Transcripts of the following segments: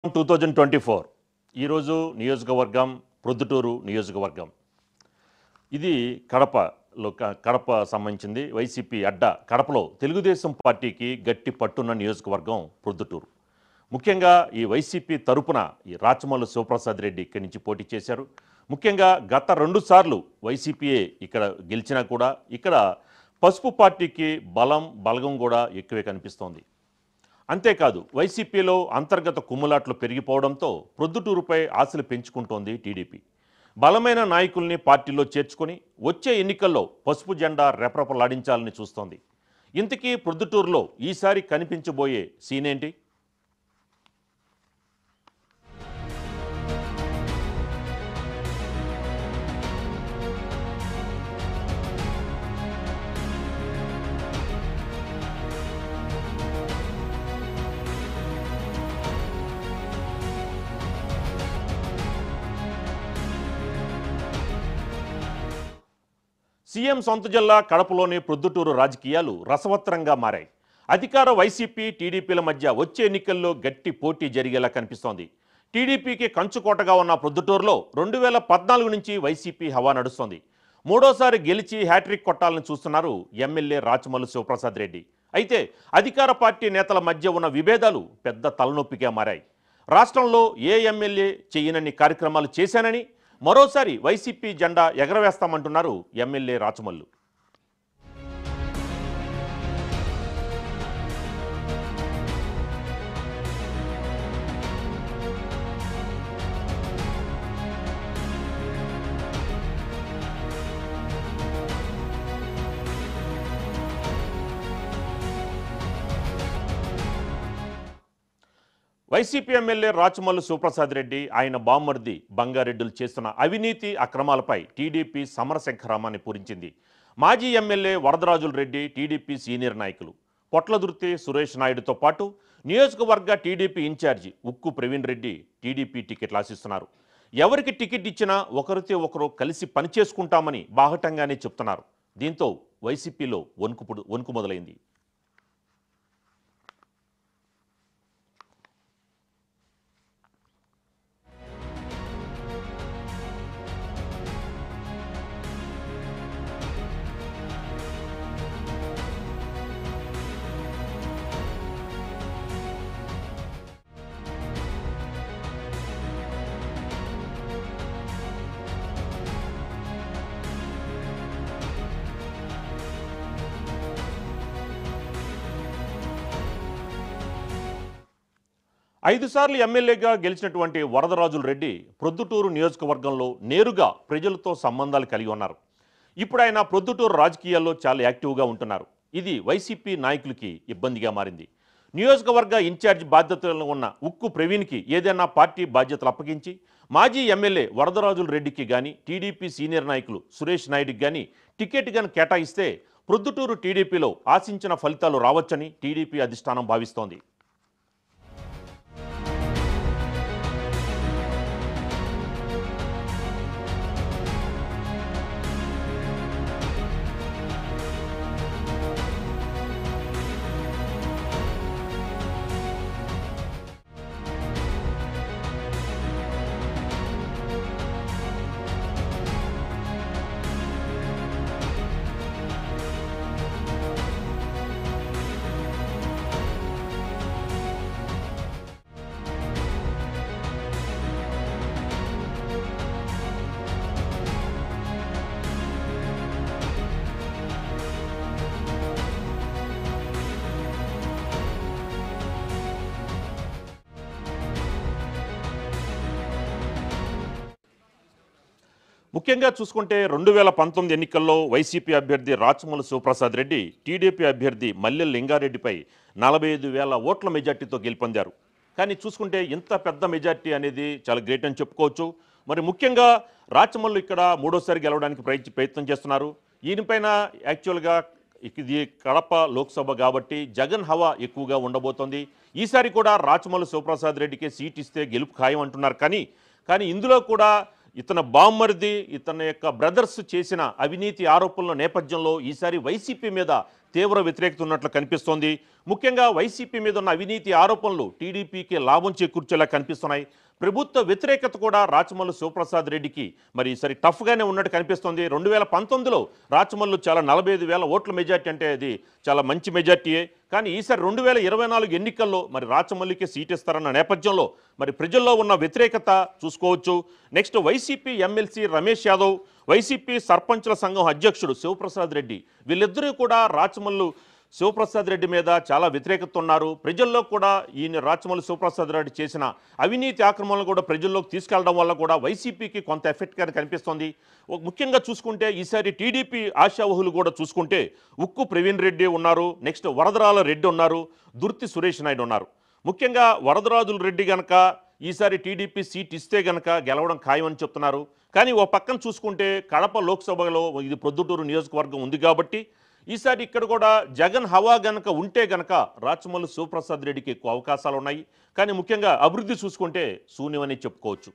two thousand twenty four ఈరోజు నియోజకవర్గం ప్రొద్దుటూరు నియోజకవర్గం ఇది కడపలో క- కడప సంబంధించింది వైసీపీ అడ్డ కడపలో తెలుగుదేశం పార్టీకి గట్టి పట్టున్న నియోజకవర్గం ప్రొద్దుటూరు ముఖ్యంగా ఈ వైసీపీ తరపున ఈ రాచమల్లు శివప్రసాద్ రెడ్డి ఇక్కడి నుంచి పోటీ చేశారు ముఖ్యంగా గత రెండు సార్లు వైసీపీయే ఇక్కడ గెలిచినా కూడా ఇక్కడ పసుపు పార్టీకి బలం బలగం కూడా ఎక్కువే కనిపిస్తోంది అంతేకాదు వైసీపీలో అంతర్గత కుమ్ములాట్లు పెరిగిపోవడంతో ప్రొద్దుటూరుపై ఆశలు పెంచుకుంటోంది టీడీపీ బలమైన నాయకుల్ని పార్టీలో చేర్చుకొని వచ్చే ఎన్నికల్లో పసుపు జెండా రెపరెపలాడించాలని చూస్తోంది ఇంతకీ ప్రొద్దుటూరులో ఈసారి కనిపించబోయే సీన్ ఏంటి సీఎం సొంత జిల్లా కడపలోని ప్రొద్దుటూరు రాజకీయాలు రసవత్రంగా మారాయి అధికార వైసీపీ టీడీపీల మధ్య వచ్చే ఎన్నికల్లో గట్టి పోటీ జరిగేలా కనిపిస్తోంది టీడీపీకి కంచుకోటగా ఉన్న ప్రొద్దుటూరులో రెండు వేల పద్నాలుగు నుంచి వైసీపీ హవా నడుస్తోంది మూడోసారి గెలిచి హ్యాట్రిక్ కొట్టాలని చూస్తున్నారు ఎమ్మెల్యే రాచమల్లు శివప్రసాద్ రెడ్డి అయితే అధికార పార్టీ నేతల మధ్య ఉన్న విభేదాలు పెద్ద తలనొప్పిగా మారాయి రాష్ట్రంలో ఏ ఎమ్మెల్యే చేయనన్ని కార్యక్రమాలు చేశానని మరోసారి వైసీపీ జెండా ఎగరవేస్తామంటున్నారు MLA Rachamallu YCP MLA Rachamallu Sivaprasad Reddy ఆయన బామ్మర్ది బంగారెడ్డులు చేస్తున్న అవినీతి అక్రమాలపై టీడీపీ సమరశంఖరామాన్ని పూరించింది మాజీ MLA Varadarajula Reddy TDP senior నాయకులు పొట్లదుర్తి సురేష్ నాయుడుతో పాటు నియోజకవర్గ టీడీపీ ఇన్ఛార్జి ఉక్కు ప్రవీణ్ రెడ్డి టీడీపీ టికెట్లు ఆశిస్తున్నారు ఎవరికి టికెట్ ఇచ్చినా ఒకరితో ఒకరు కలిసి పనిచేసుకుంటామని బాహటంగానే చెప్తున్నారు దీంతో వైసీపీలో వణుకుపుడు వణుకు మొదలైంది ఐదు సార్లు ఎమ్మెల్యేగా గెలిచినటువంటి వరదరాజుల రెడ్డి ప్రొద్దుటూరు నియోజకవర్గంలో నేరుగా ప్రజలతో సంబంధాలు కలిగి ఉన్నారు ఇప్పుడు ఆయన ప్రొద్దుటూరు రాజకీయాల్లో చాలా యాక్టివ్గా ఉంటున్నారు ఇది వైసీపీ నాయకులకి ఇబ్బందిగా మారింది నియోజకవర్గ ఇన్ఛార్జ్ బాధ్యతలు ఉన్న ఉక్కు ప్రవీణ్కి ఏదైనా పార్టీ బాధ్యతలు అప్పగించి మాజీ ఎమ్మెల్యే వరదరాజుల రెడ్డికి కానీ టీడీపీ సీనియర్ నాయకులు సురేష్ నాయుడికి కానీ టికెట్ కానీ కేటాయిస్తే ప్రొద్దుటూరు టీడీపీలో ఆశించిన ఫలితాలు రావచ్చని టీడీపీ అధిష్టానం భావిస్తోంది ముఖ్యంగా చూసుకుంటే రెండు వేల పంతొమ్మిది ఎన్నికల్లో వైసీపీ అభ్యర్థి రాచమూల శివప్రసాద్ రెడ్డి టీడీపీ అభ్యర్థి మల్లె లింగారెడ్డిపై నలభై ఐదు వేల ఓట్ల మెజార్టీతో గెలుపొందారు కానీ చూసుకుంటే ఇంత పెద్ద మెజార్టీ అనేది చాలా గ్రేట్ అని చెప్పుకోవచ్చు మరి ముఖ్యంగా రాచమల్లు ఇక్కడ మూడోసారి గెలవడానికి ప్రయత్ ప్రయత్నం చేస్తున్నారు ఈయనపైన యాక్చువల్గా ఇది కడప లోక్సభ కాబట్టి జగన్ హవా ఎక్కువగా ఉండబోతోంది ఈసారి కూడా రాచమల్లు శివప్రసాద్ రెడ్డికి సీట్ ఇస్తే గెలుపు ఖాయం అంటున్నారు కానీ కానీ ఇందులో కూడా ఇతని బామ్మరిది ఇతని యొక్క బ్రదర్స్ చేసిన అవినీతి ఆరోపణల నేపథ్యంలో ఈసారి వైసీపీ మీద తీవ్ర వ్యతిరేకత ఉన్నట్లు కనిపిస్తోంది ముఖ్యంగా వైసీపీ మీద ఉన్న అవినీతి ఆరోపణలు టీడీపీకి లాభం చేకూర్చేలా కనిపిస్తున్నాయి ప్రభుత్వ వ్యతిరేకత కూడా రాచమల్లు శివప్రసాద్ రెడ్డికి మరి ఈసారి టఫ్గానే ఉన్నట్టు కనిపిస్తోంది రెండు వేల పంతొమ్మిదిలో రాచమల్లు చాలా నలభై ఐదు వేల ఓట్ల మెజార్టీ అంటే అది చాలా మంచి మెజార్టీయే కానీ ఈసారి రెండు వేల ఇరవై నాలుగు ఎన్నికల్లో మరి రాచమల్లికి సీట్ ఇస్తారన్న నేపథ్యంలో మరి ప్రజల్లో ఉన్న వ్యతిరేకత చూసుకోవచ్చు next YCP MLC Ramesh Yadav YCP సర్పంచుల సంఘం అధ్యక్షుడు శివప్రసాద్ రెడ్డి వీళ్ళిద్దరూ కూడా రాచమల్లు శివప్రసాద్ రెడ్డి మీద చాలా వ్యతిరేకత ఉన్నారు ప్రజల్లో కూడా ఈయన రాచమల్లి శివప్రసాద్ రెడ్డి చేసిన అవినీతి ఆక్రమణలు కూడా ప్రజల్లోకి తీసుకెళ్లడం వల్ల కూడా వైసీపీకి కొంత ఎఫెక్ట్గా కనిపిస్తోంది ఒక ముఖ్యంగా చూసుకుంటే ఈసారి టీడీపీ ఆశావహులు కూడా చూసుకుంటే ఉక్కు ప్రవీణ్ రెడ్డి ఉన్నారు నెక్స్ట్ వరదరాల రెడ్డి ఉన్నారు దుర్తి సురేష్ నాయుడు ఉన్నారు ముఖ్యంగా వరదరాజుల రెడ్డి గనక ఈసారి టీడీపీ సీట్ ఇస్తే గనక గెలవడం ఖాయమని చెప్తున్నారు కానీ ఓ పక్కన చూసుకుంటే కడప లోక్సభలో ఇది ప్రొద్దుటూరు నియోజకవర్గం ఉంది కాబట్టి ఈసారి ఇక్కడ కూడా జగన్ హవా గనక ఉంటే గనక రాచమల్లు శివప్రసాద్ రెడ్డికి ఎక్కువ అవకాశాలు ఉన్నాయి కానీ ముఖ్యంగా అభివృద్ధి చూసుకుంటే శూన్యమని చెప్పుకోవచ్చు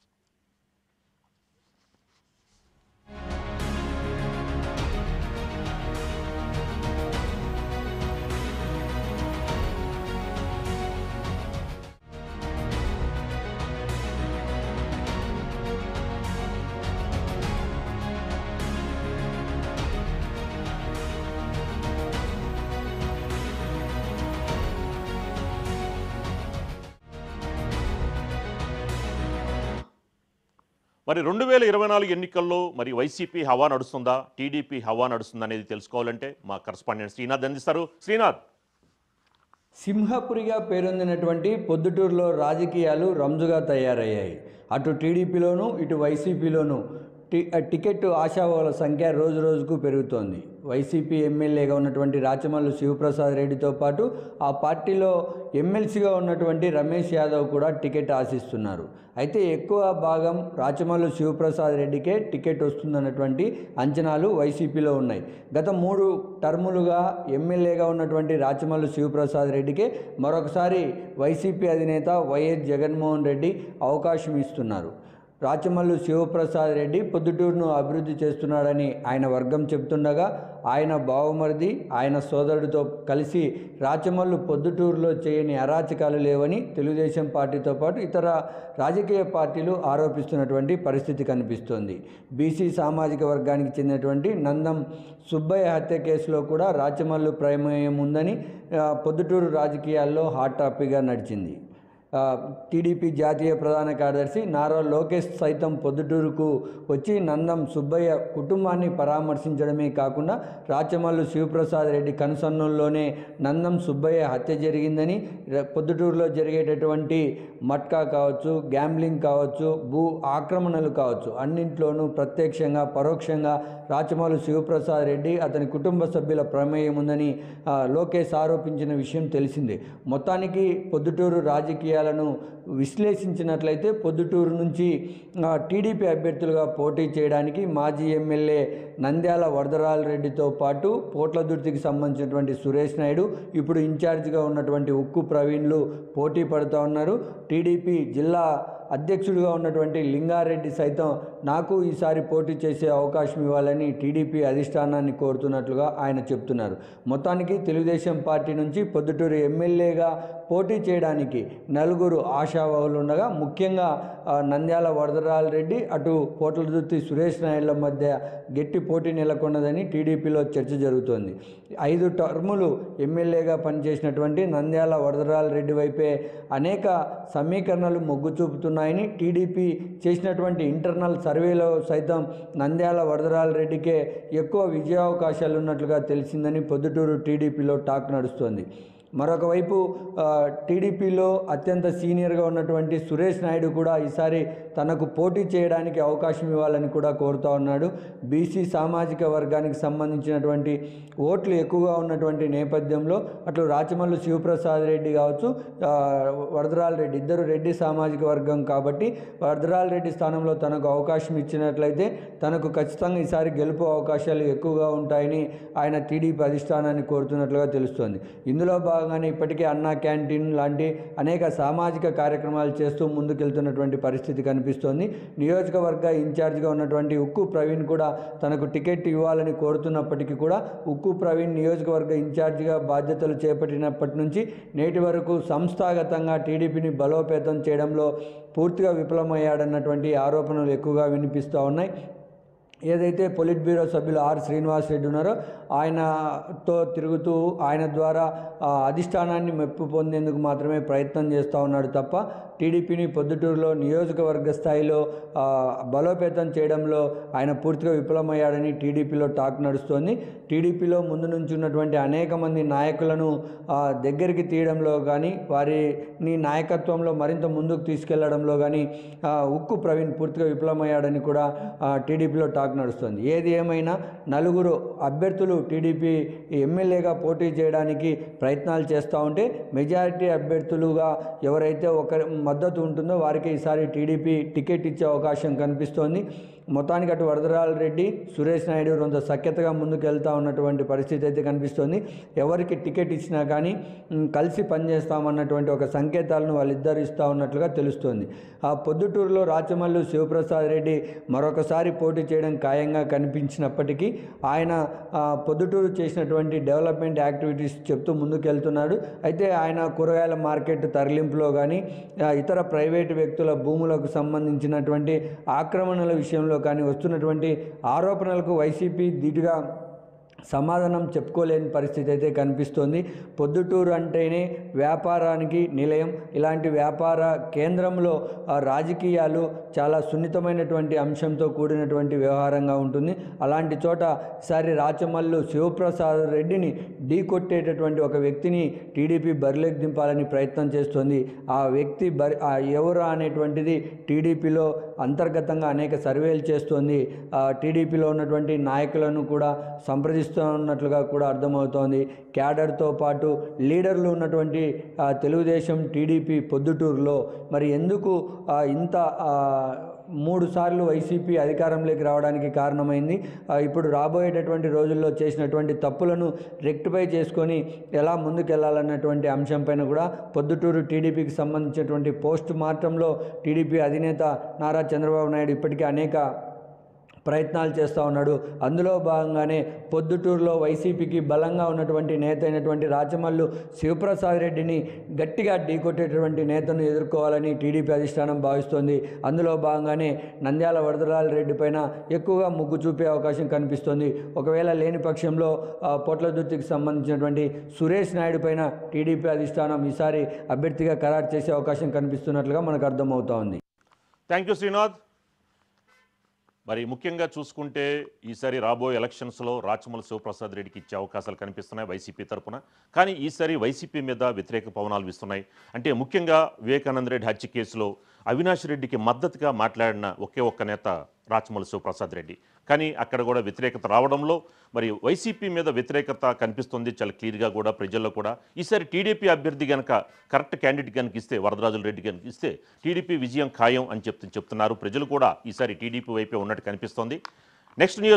మరి రెండు వేల ఇరవై నాలుగు ఎన్నికల్లో మరి వైసీపీ హవా నడుస్తుందా టీడీపీ హవా నడుస్తుందా అనేది తెలుసుకోవాలంటే మా కరస్పాండెంట్ శ్రీనాథ్ అందిస్తారు శ్రీనాథ్ సింహపురిగా పేరొందినటువంటి పొద్దుటూరులో రాజకీయాలు రంజుగా తయారయ్యాయి అటు టీడీపీలోనూ ఇటు వైసీపీలోనూ టి టికెట్ ఆశావాల సంఖ్య రోజు రోజుకు పెరుగుతోంది వైసీపీ ఎమ్మెల్యేగా ఉన్నటువంటి రాచమల్లు శివప్రసాద్ రెడ్డితో పాటు ఆ పార్టీలో ఎమ్మెల్సీగా ఉన్నటువంటి రమేష్ యాదవ్ కూడా టికెట్ ఆశిస్తున్నారు అయితే ఎక్కువ భాగం రాచమల్లు శివప్రసాద్ రెడ్డికే టికెట్ వస్తుందన్నటువంటి అంచనాలు వైసీపీలో ఉన్నాయి గత మూడు టర్ములుగా ఎమ్మెల్యేగా ఉన్నటువంటి రాచమల్లు శివప్రసాద్ రెడ్డికే మరొకసారి వైసీపీ అధినేత వైఎస్ జగన్మోహన్ రెడ్డి అవకాశం ఇస్తున్నారు రాచమల్లు శివప్రసాద్ రెడ్డి పొద్దుటూరును అభివృద్ధి చేస్తున్నాడని ఆయన వర్గం చెబుతుండగా ఆయన బావమరిది ఆయన సోదరుడితో కలిసి రాచమల్లు పొద్దుటూరులో చేయని అరాచకాలు లేవని తెలుగుదేశం పార్టీతో పాటు ఇతర రాజకీయ పార్టీలు ఆరోపిస్తున్నటువంటి పరిస్థితి కనిపిస్తోంది బీసీ సామాజిక వర్గానికి చెందినటువంటి నందం సుబ్బయ్య హత్య కేసులో కూడా రాచమల్లు ప్రమేయం ఉందని ఆ, పొద్దుటూరు రాజకీయాల్లో హాట్ టాపిక్గా నడిచింది ఆ, టీడీపీ జాతీయ ప్రధాన కార్యదర్శి నారా లోకేష్ సైతం పొద్దుటూరుకు వచ్చి నందం సుబ్బయ్య కుటుంబాన్ని పరామర్శించడమే కాకుండా రాచమల్లు శివప్రసాద్ రెడ్డి కనుసన్నుల్లోనే నందం సుబ్బయ్య హత్య జరిగిందని ర- పొద్దుటూరులో జరిగేటటువంటి మట్కా కావచ్చు గ్యాంబ్లింగ్ కావచ్చు భూ ఆక్రమణలు కావచ్చు అన్నింట్లోనూ ప్రత్యక్షంగా పరోక్షంగా రాచమల్లు శివప్రసాద్ రెడ్డి అతని కుటుంబ సభ్యుల ప్రమేయం ఉందని ఆ, లోకేష్ ఆరోపించిన విషయం తెలిసిందే మొత్తానికి పొద్దుటూరు రాజకీయాలను విశ్లేషించినట్లయితే పొద్దుటూరు నుంచి ఆ, టీడీపీ అభ్యర్థులుగా పోటీ చేయడానికి మాజీ ఎమ్మెల్యే నంద్యాల వరదరాల రెడ్డితో పాటు పోట్లదుర్తికి సంబంధించినటువంటి సురేష్ నాయుడు ఇప్పుడు ఇన్ఛార్జిగా ఉన్నటువంటి ఉక్కు ప్రవీణ్లు పోటీ పడుతూ ఉన్నారు టీడీపీ జిల్లా అధ్యక్షుడిగా ఉన్నటువంటి లింగారెడ్డి సైతం నాకు ఈసారి పోటీ చేసే అవకాశం ఇవ్వాలని టీడీపీ అధిష్టానాన్ని కోరుతున్నట్లుగా ఆయన చెప్తున్నారు మొత్తానికి తెలుగుదేశం పార్టీ నుంచి పొద్దుటూరు ఎమ్మెల్యేగా పోటీ చేయడానికి నలుగురు ఆశావాహులు ఉండగా ముఖ్యంగా ఆ, నంద్యాల వరదరాల రెడ్డి అటు పోట్లదుర్తి సురేష్ నాయుడుల మధ్య గట్టి పోటీ నెలకొన్నదని టీడీపీలో చర్చ జరుగుతోంది ఐదు టర్ములు ఎమ్మెల్యేగా పనిచేసినటువంటి నంద్యాల వరదరాల రెడ్డి వైపే అనేక సమీకరణలు మొగ్గు చూపుతున్నాయని టీడీపీ చేసినటువంటి ఇంటర్నల్ సర్వేలో సైతం నంద్యాల వరదరాల రెడ్డికే ఎక్కువ విజయావకాశాలు ఉన్నట్లుగా తెలిసిందని పొద్దుటూరు టీడీపీలో టాక్ నడుస్తోంది మరొక వైపు ఆ, టీడీపీలో అత్యంత సీనియర్గా ఉన్నటువంటి సురేష్ నాయుడు కూడా ఈసారి తనకు పోటీ చేయడానికి అవకాశం ఇవ్వాలని కూడా కోరుతా ఉన్నాడు బీసీ సామాజిక వర్గానికి సంబంధించినటువంటి ఓట్లు ఎక్కువగా ఉన్నటువంటి నేపథ్యంలో అట్లు రాచమల్లు శివప్రసాద్ రెడ్డి కావచ్చు ఆ, వరదరాల రెడ్డి ఇద్దరు రెడ్డి సామాజిక వర్గం కాబట్టి వరదరాల రెడ్డి స్థానంలో తనకు అవకాశం ఇచ్చినట్లయితే తనకు ఖచ్చితంగా ఈసారి గెలుపు అవకాశాలు ఎక్కువగా ఉంటాయని ఆయన టీడీపీ అధిష్టానాన్ని కోరుతున్నట్లుగా తెలుస్తోంది ఇందులో భాగంగా భాగంగానే ఇప్పటికే అన్నా క్యాంటీన్ లాంటి అనేక సామాజిక కార్యక్రమాలు చేస్తూ ముందుకెళ్తున్నటువంటి పరిస్థితి కనిపిస్తోంది నియోజకవర్గ ఇన్ఛార్జిగా ఉన్నటువంటి ఉక్కు ప్రవీణ్ కూడా తనకు టికెట్ ఇవ్వాలని కోరుతున్నప్పటికీ కూడా ఉక్కు ప్రవీణ్ నియోజకవర్గ ఇన్ఛార్జిగా బాధ్యతలు చేపట్టినప్పటి నుంచి నేటి వరకు సంస్థాగతంగా టీడీపీని బలోపేతం చేయడంలో పూర్తిగా విఫలమయ్యాడన్నటువంటి ఆరోపణలు ఎక్కువగా వినిపిస్తూ ఉన్నాయి ఏదైతే పొలిట్ బ్యూరో సభ్యులు ఆర్ శ్రీనివాస్ రెడ్డి ఉన్నారో ఆయనతో తిరుగుతూ ఆయన ద్వారా ఆ, అధిష్టానాన్ని మెప్పు పొందేందుకు మాత్రమే ప్రయత్నం చేస్తూ ఉన్నాడు తప్ప టీడీపీని పొద్దుటూరులో నియోజకవర్గ స్థాయిలో ఆ, బలోపేతం చేయడంలో ఆయన పూర్తిగా విఫలమయ్యాడని టీడీపీలో టాక్ నడుస్తోంది టీడీపీలో ముందు నుంచి ఉన్నటువంటి అనేక మంది నాయకులను ఆ, దగ్గరికి తీయడంలో కానీ వారిని నాయకత్వంలో మరింత ముందుకు తీసుకెళ్లడంలో కానీ ఆ, ఉక్కు ప్రవీణ్ పూర్తిగా విఫలమయ్యాడని కూడా ఆ, టీడీపీలో టాక్ నడుస్తుంది ఏది ఏమైనా నలుగురు అభ్యర్థులు టీడీపీ ఎమ్మెల్యేగా పోటీ చేయడానికి ప్రయత్నాలు చేస్తూ ఉంటే మెజారిటీ అభ్యర్థులుగా ఎవరైతే ఒక మద్దతు ఉంటుందో వారికి ఈసారి టీడీపీ టికెట్ ఇచ్చే అవకాశం కనిపిస్తోంది మొత్తానికి అటు వరదరాల రెడ్డి సురేష్ నాయుడు కొంత సఖ్యతగా ముందుకు వెళ్తూ ఉన్నటువంటి పరిస్థితి అయితే కనిపిస్తోంది ఎవరికి టికెట్ ఇచ్చినా కానీ మ్, కలిసి పనిచేస్తామన్నటువంటి ఒక సంకేతాలను వాళ్ళిద్దరు ఇస్తూ ఉన్నట్లుగా తెలుస్తోంది ఆ పొద్దుటూరులో రాచమల్లు శివప్రసాద్ రెడ్డి మరొకసారి పోటీ చేయడం ఖాయంగా కనిపించినప్పటికీ ఆయన ఆ, పొద్దుటూరు చేసినటువంటి డెవలప్మెంట్ యాక్టివిటీస్ చెప్తూ ముందుకెళ్తున్నాడు అయితే ఆయన కూరగాయల మార్కెట్ తరలింపులో కానీ ఆ, ఇతర ప్రైవేటు వ్యక్తుల భూములకు సంబంధించినటువంటి ఆక్రమణల విషయంలో కానీ వస్తున్నటువంటి ఆరోపణలకు వైసీపీ ధీటుగా సమాధానం చెప్పుకోలేని పరిస్థితి అయితే కనిపిస్తోంది పొద్దుటూరు అంటేనే వ్యాపారానికి నిలయం ఇలాంటి వ్యాపార కేంద్రంలో ఆ, రాజకీయాలు చాలా సున్నితమైనటువంటి అంశంతో కూడినటువంటి వ్యవహారంగా ఉంటుంది అలాంటి చోట ఈసారి రాచమల్లు శివప్రసాద్ రెడ్డిని ఢీ కొట్టేటటువంటి ఒక వ్యక్తిని టీడీపీ బరిలోకి దింపాలని ప్రయత్నం చేస్తోంది ఆ వ్యక్తి బరి ఆ ఎవరు అనేటువంటిది టీడీపీలో అంతర్గతంగా అనేక సర్వేలు చేస్తోంది ఆ టీడీపీలో ఉన్నటువంటి నాయకులను కూడా సంప్రదిస్తున్నట్లుగా కూడా అర్థమవుతోంది క్యాడర్తో పాటు లీడర్లు ఉన్నటువంటి ఆ, తెలుగుదేశం టీడీపీ పొద్దుటూరులో మరి ఎందుకు ఆ, ఇంత ఆ, మూడు సార్లు వైసీపీ అధికారంలోకి రావడానికి కారణమైంది ఆ, ఇప్పుడు రాబోయేటటువంటి రోజుల్లో చేసినటువంటి తప్పులను రెక్టిఫై చేసుకొని ఎలా ముందుకెళ్లాలన్నటువంటి అంశంపైన కూడా పొద్దుటూరు టీడీపీకి సంబంధించినటువంటి పోస్ట్ మార్టంలో టీడీపీ అధినేత నారా చంద్రబాబు నాయుడు ఇప్పటికే అనేక ప్రయత్నాలు చేస్తూ ఉన్నాడు అందులో భాగంగానే పొద్దుటూరులో వైసీపీకి బలంగా ఉన్నటువంటి నేత అయినటువంటి రాచమల్లు శివప్రసాద్ రెడ్డిని గట్టిగా ఢీకొట్టేటటువంటి నేతను ఎదుర్కోవాలని టీడీపీ అధిష్టానం భావిస్తోంది అందులో భాగంగానే నంద్యాల వరదలాల రెడ్డి పైన ఎక్కువగా ముగ్గు చూపే అవకాశం కనిపిస్తోంది ఒకవేళ లేని పక్షంలో ఆ, పొట్లదుర్తికి సంబంధించినటువంటి సురేష్ నాయుడు పైన టీడీపీ అధిష్టానం ఈసారి అభ్యర్థిగా ఖరారు చేసే అవకాశం కనిపిస్తున్నట్లుగా మనకు అర్థమవుతా ఉంది థ్యాంక్ యూ శ్రీనాథ్ మరి ముఖ్యంగా చూసుకుంటే ఈసారి రాబోయే ఎలక్షన్స్లో రాచమల శివప్రసాద్ రెడ్డికి ఇచ్చే అవకాశాలు కనిపిస్తున్నాయి వైసీపీ తరపున కానీ ఈసారి వైసీపీ మీద వ్యతిరేక పవనాలు వీస్తున్నాయి అంటే ముఖ్యంగా వివేకానంద రెడ్డి హత్య కేసులో అవినాష్ రెడ్డికి మద్దతుగా మాట్లాడిన ఒకే ఒక్క నేత రాచమల శివప్రసాద్ రెడ్డి కానీ అక్కడ కూడా వ్యతిరేకత రావడంలో మరి వైసీపీ మీద వ్యతిరేకత కనిపిస్తుంది చాలా క్లియర్గా కూడా ప్రజల్లో కూడా ఈసారి టీడీపీ అభ్యర్థి కనుక కరెక్ట్ క్యాండిడేట్ కనుక ఇస్తే వరదరాజుల రెడ్డి కనుక ఇస్తే టీడీపీ విజయం ఖాయం అని చెప్తు చెప్తున్నారు ప్రజలు కూడా ఈసారి టీడీపీ వైపే ఉన్నట్టు కనిపిస్తోంది నెక్స్ట్ న్యూస్